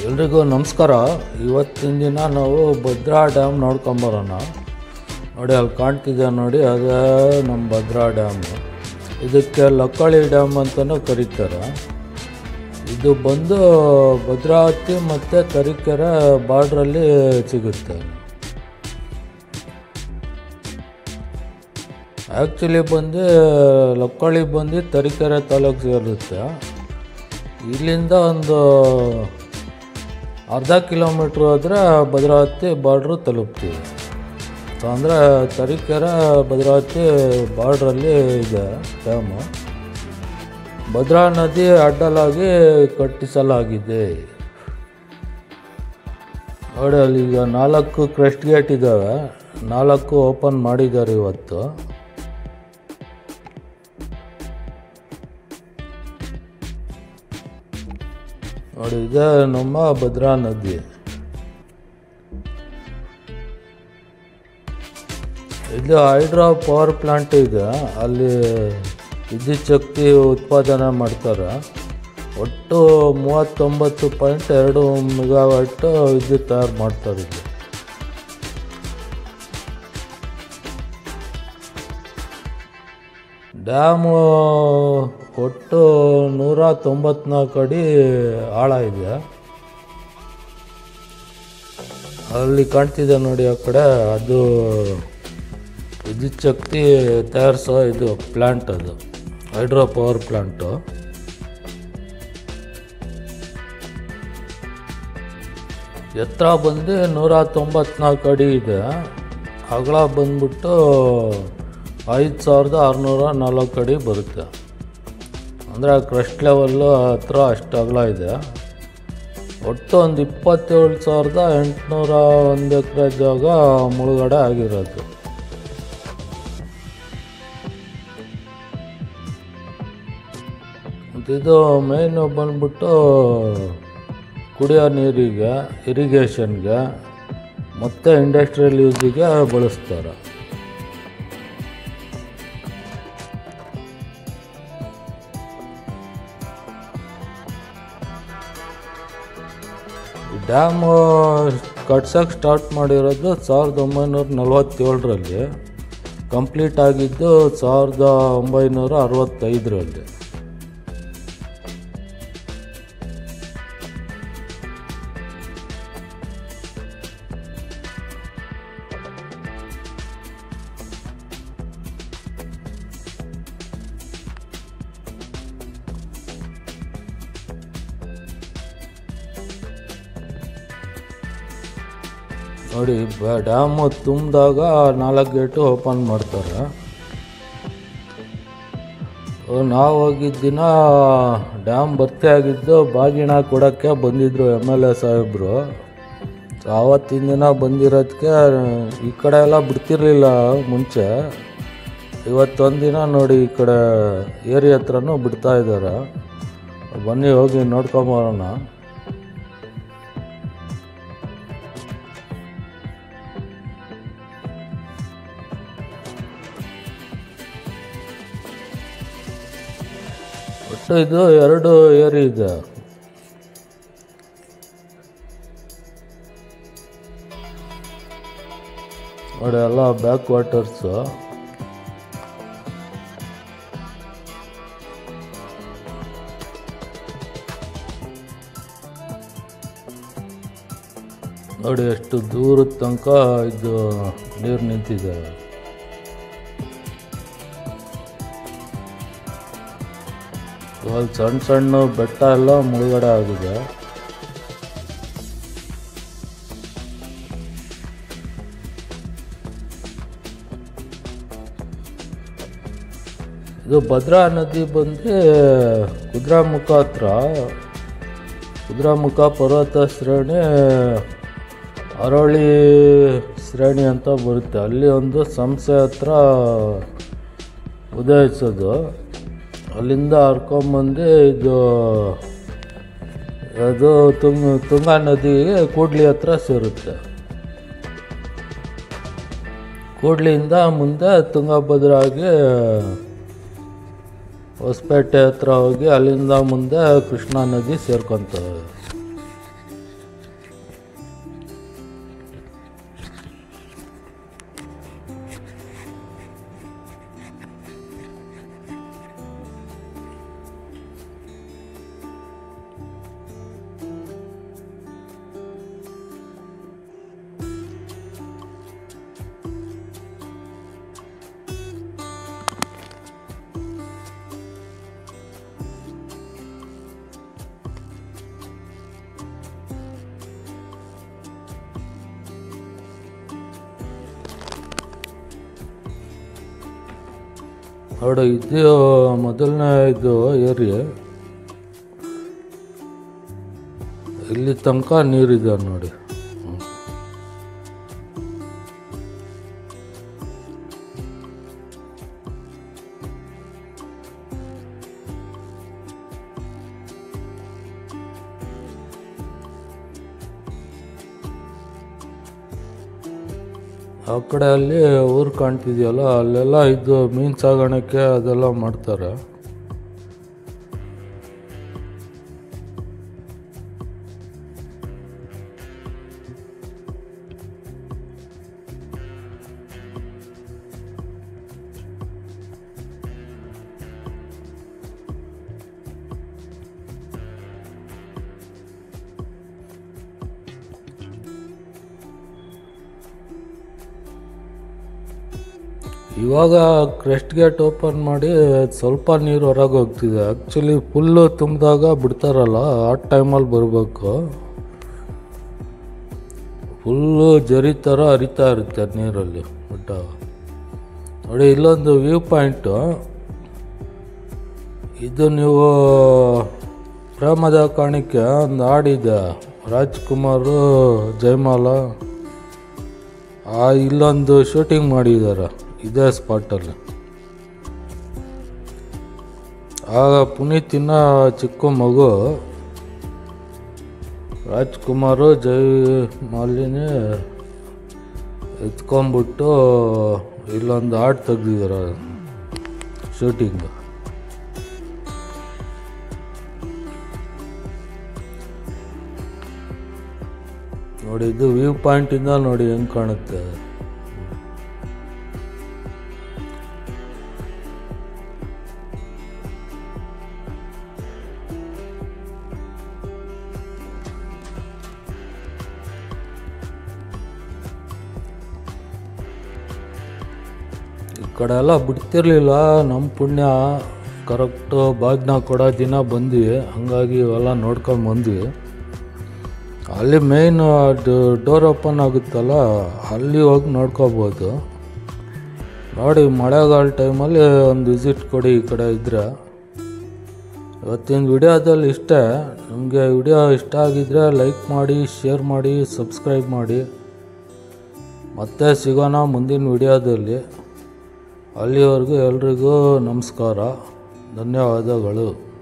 ಎಲ್ರಿಗೂ ನಮಸ್ಕಾರ ಇವತ್ತಿನ ದಿನ ನಾವು ಭದ್ರಾ ಡ್ಯಾಮ್ ನೋಡ್ಕೊಂಬರೋಣ ನೋಡಿ ಅಲ್ಲಿ ಕಾಣ್ತಿದೆ ನೋಡಿ ಅದೇ ನಮ್ಮ ಭದ್ರಾ ಡ್ಯಾಮು ಇದಕ್ಕೆ ಲಕ್ಕಳಿ ಡ್ಯಾಮ್ ಅಂತಲೂ ಕರೀತಾರೆ ಇದು ಬಂದು ಭದ್ರಾವತಿ ಮತ್ತು ತರೀಕೆರೆ ಬಾರ್ಡ್ರಲ್ಲಿ ಸಿಗುತ್ತೆ ಆ್ಯಕ್ಚುಲಿ ಬಂದು ಲಕ್ಕಳಿ ಬಂದು ತರೀಕೆರೆ ತಾಲೂಕು ಸೇರುತ್ತೆ ಇಲ್ಲಿಂದ ಒಂದು ಅರ್ಧ ಕಿಲೋಮೀಟ್ರ್ ಹೋದರೆ ಭದ್ರಾವತಿ ಬಾರ್ಡ್ರು ತಲುಪ್ತೀವಿ ಸೊ ಅಂದರೆ ತರೀಕೆರೆ ಭದ್ರಾವತಿ ಬಾರ್ಡ್ರಲ್ಲಿ ಇದೆ ಡ್ಯಾಮು ಭದ್ರಾ ನದಿ ಅಡ್ಡಲಾಗಿ ಕಟ್ಟಿಸಲಾಗಿದೆ ನೋಡಿ ಅಲ್ಲಿ ಈಗ ನಾಲ್ಕು ಕ್ರೆಸ್ಟ್ ಗೇಟ್ ಇದ್ದಾವೆ ನಾಲ್ಕು ಓಪನ್ ಮಾಡಿದ್ದಾರೆ ಇವತ್ತು ನೋಡಿ ಇದೆ ನಮ್ಮ ಭದ್ರಾ ನದಿ ಇದು ಹೈಡ್ರಾ ಪವರ್ ಪ್ಲಾಂಟ್ ಇದೆ ಅಲ್ಲಿ ವಿದ್ಯುತ್ ಶಕ್ತಿ ಉತ್ಪಾದನೆ ಮಾಡ್ತಾರೆ ಒಟ್ಟು ಮೂವತ್ತೊಂಬತ್ತು ಪಾಯಿಂಟ್ ಎರಡು ಮೆಗಾವಾಟ್ ವಿದ್ಯುತ್ ತಯಾರು ಮಾಡ್ತಾರೆ ಇಲ್ಲಿ ಡ್ಯಾಮು ಒಟ್ಟು ನೂರ ತೊಂಬತ್ನಾಲ್ಕು ಅಡಿ ಆಳ ಇದೆ ಅಲ್ಲಿ ಕಾಣ್ತಿದೆ ನೋಡಿ ಆ ಕಡೆ ಅದು ವಿದ್ಯುತ್ ಶಕ್ತಿ ತಯಾರಿಸೋ ಇದು ಪ್ಲ್ಯಾಂಟ್ ಅದು ಹೈಡ್ರೋ ಪವರ್ ಪ್ಲ್ಯಾಂಟು ಎತ್ತರ ಬಂದು ನೂರ ತೊಂಬತ್ನಾಲ್ಕು ಅಡಿ ಇದೆ ಅಗಲ ಬಂದ್ಬಿಟ್ಟು ಐದು ಸಾವಿರದ ಆರುನೂರ ನಾಲ್ಕು ಅಡಿ ಬರುತ್ತೆ ಅಂದರೆ ಕ್ರಸ್ಟ್ ಲೆವೆಲ್ಲು ಹತ್ರ ಅಷ್ಟು ಅಗಲ ಇದೆ ಒಟ್ಟು ಒಂದು ಇಪ್ಪತ್ತೇಳು ಸಾವಿರದ ಎಂಟುನೂರ ಒಂದು ಎಕರೆ ಜಾಗ ಮುಳುಗಡೆ ಆಗಿರೋದು ಮತ್ತು ಇದು ಮೇಯ್ನು ಬಂದ್ಬಿಟ್ಟು ಕುಡಿಯೋ ನೀರಿಗೆ ಇರಿಗೇಷನ್ಗೆ ಮತ್ತು ಇಂಡಸ್ಟ್ರಿಯಲ್ ಯೂಸಿಗೆ ಬಳಸ್ತಾರೆ ಡ್ಯಾಮು ಕಟ್ಸೋಕ್ಕೆ ಸ್ಟಾರ್ಟ್ ಮಾಡಿರೋದು ಸಾವಿರದ ಒಂಬೈನೂರ ನಲವತ್ತೇಳರಲ್ಲಿ ಕಂಪ್ಲೀಟ್ ಆಗಿದ್ದು ಸಾವಿರದ ಒಂಬೈನೂರ ಅರವತ್ತೈದರಲ್ಲಿ ನೋಡಿ ಬ- ಡ್ಯಾಮು ತುಂಬಿದಾಗ ನಾಲ್ಕು ಗೇಟು ಓಪನ್ ಮಾಡ್ತಾರೆ ನಾವು ಹೋಗಿದ್ದ ದಿನ ಡ್ಯಾಮ್ ಭರ್ತಿ ಆಗಿದ್ದು ಬಾಗಿಣ ಕೊಡೋಕ್ಕೆ ಬಂದಿದ್ದರು ಎಮ್ ಎಲ್ ಎ ಸಾಹೇಬರು ಆವತ್ತಿನ ದಿನ ಬಂದಿರೋದಕ್ಕೆ ಈ ಕಡೆ ಎಲ್ಲ ಬಿಡ್ತಿರ್ಲಿಲ್ಲ ಮುಂಚೆ ಇವತ್ತೊಂದು ದಿನ ನೋಡಿ ಈ ಕಡೆ ಏರಿಯಾ ಹತ್ರನೂ ಬಿಡ್ತಾ ಇದ್ದಾರೆ ಬನ್ನಿ ಹೋಗಿ ನೋಡ್ಕೊಂಬರೋಣ ಒಟ್ಟು ಇದು ಎರಡು ಏರಿ ಇದೆ ನೋಡಿ ಎಲ್ಲ ಬ್ಯಾಕ್ ವಾಟರ್ಸು ನೋಡಿ ಎಷ್ಟು ದೂರದ ತನಕ ಇದು ನೀರು ನಿಂತಿದೆ ಅಲ್ಲಿ ಸಣ್ಣ ಸಣ್ಣ ಬೆಟ್ಟ ಎಲ್ಲ ಮುಳುಗಡೆ ಆಗಿದೆ ಇದು ಭದ್ರಾ ನದಿ ಬಂದು ಕುದ್ರಾಮುಖ ಹತ್ರ ಕುದ್ರಾಮುಖ ಪರ್ವತ ಶ್ರೇಣಿ ಅರಳಿ ಶ್ರೇಣಿ ಅಂತ ಬರುತ್ತೆ ಅಲ್ಲಿ ಒಂದು ಸಂಸ್ಥೆ ಹತ್ರ ಉದಯಿಸೋದು ಅಲ್ಲಿಂದ ಹರ್ಕೊಂಬಂದು ಇದು ಅದು ತುಂಗ ತುಂಗಾ ನದಿಗೆ ಕೂಡ್ಲಿ ಹತ್ರ ಸೇರುತ್ತೆ ಕೂಡ್ಲಿಯಿಂದ ಮುಂದೆ ತುಂಗಭದ್ರಾಗೆ ಹೊಸಪೇಟೆ ಹತ್ರ ಹೋಗಿ ಅಲ್ಲಿಂದ ಮುಂದೆ ಕೃಷ್ಣಾ ನದಿ ಸೇರ್ಕೊತವೆ ನೋಡಿ ಇದು ಮೊದಲನೇ ಇದು ಏರಿಯಾ ಇಲ್ಲಿ ತನಕ ನೀರಿದೆ ನೋಡಿ ಹ್ಮ್. ಆ ಕಡೆ ಅಲ್ಲಿ ಊರು ಕಾಣ್ತಿದೆಯಲ್ಲ ಅಲ್ಲೆಲ್ಲ ಇದು ಮೀನು ಸಾಗಾಣಿಕೆ ಅದೆಲ್ಲ ಮಾಡ್ತಾರೆ ಇವಾಗ ಕ್ರೆಸ್ಟ್ ಗೇಟ್ ಓಪನ್ ಮಾಡಿ ಸ್ವಲ್ಪ ನೀರು ಹೊರಗೆ ಹೋಗ್ತಿದೆ ಆ್ಯಕ್ಚುಲಿ ಫುಲ್ಲು ತುಂಬಿದಾಗ ಬಿಡ್ತಾರಲ್ಲ ಆ ಟೈಮಲ್ಲಿ ಬರಬೇಕು ಫುಲ್ಲು ಜರಿ ಥರ ಹರಿತಾ ಇರುತ್ತೆ ನೀರಲ್ಲಿ ಬಟ್ ನೋಡಿ ಇಲ್ಲೊಂದು ವ್ಯೂ ಪಾಯಿಂಟು ಇದು ನೀವು ಪ್ರೇಮದ ಕಾಣಿಕೆ ಒಂದು ಹಾಡಿದೆ ರಾಜ್ಕುಮಾರು ಜಯಮಾಲ ಆ ಇಲ್ಲೊಂದು ಶೂಟಿಂಗ್ ಮಾಡಿದ್ದಾರೆ ಇದೇ ಸ್ಪಾಟಲ್ಲಿ ಆಗ ಪುನೀತಿನ ಚಿಕ್ಕ ಮಗು ರಾಜ್ಕುಮಾರು ಜೈ ಮಾಲಿನಿ ಎತ್ಕೊಂಡ್ಬಿಟ್ಟು ಇಲ್ಲೊಂದು ಹಾಡು ತೆಗ್ದಿದ್ದಾರೆ ಶೂಟಿಂಗ್ ನೋಡಿ ಇದು ವ್ಯೂ ಪಾಯಿಂಟಿಂದ ನೋಡಿ ಹೆಂಗೆ ಕಾಣುತ್ತೆ ಈ ಕಡೆ ಎಲ್ಲ ಬಿಡ್ತಿರ್ಲಿಲ್ಲ ನಮ್ಮ ಪುಣ್ಯ ಕರೆಕ್ಟು ಬಾಗ್ನ ಕೊಡೋ ದಿನ ಬಂದ್ವಿ ಹಂಗಾಗಿ ಇವೆಲ್ಲ ನೋಡ್ಕೊಂಡು ಬಂದ್ವಿ ಅಲ್ಲಿ ಮೇಯ್ನ್ ಡೋರ್ ಓಪನ್ ಆಗುತ್ತಲ್ಲ ಅಲ್ಲಿ ಹೋಗಿ ನೋಡ್ಕೋಬೋದು ನೋಡಿ ಮಳೆಗಾಲ ಟೈಮಲ್ಲಿ ಒಂದು ವಿಸಿಟ್ ಕೊಡಿ ಈ ಕಡೆ ಇದ್ದರೆ ಇವತ್ತಿನ ವಿಡಿಯೋದಲ್ಲಿ ಇಷ್ಟೇ ನಿಮಗೆ ವಿಡಿಯೋ ಇಷ್ಟ ಆಗಿದ್ದರೆ ಲೈಕ್ ಮಾಡಿ ಶೇರ್ ಮಾಡಿ ಸಬ್ಸ್ಕ್ರೈಬ್ ಮಾಡಿ ಮತ್ತೆ ಸಿಗೋಣ ಮುಂದಿನ ವಿಡಿಯೋದಲ್ಲಿ ಅಲ್ಲಿವರೆಗೂ ಎಲ್ರಿಗೂ ನಮಸ್ಕಾರ ಧನ್ಯವಾದಗಳು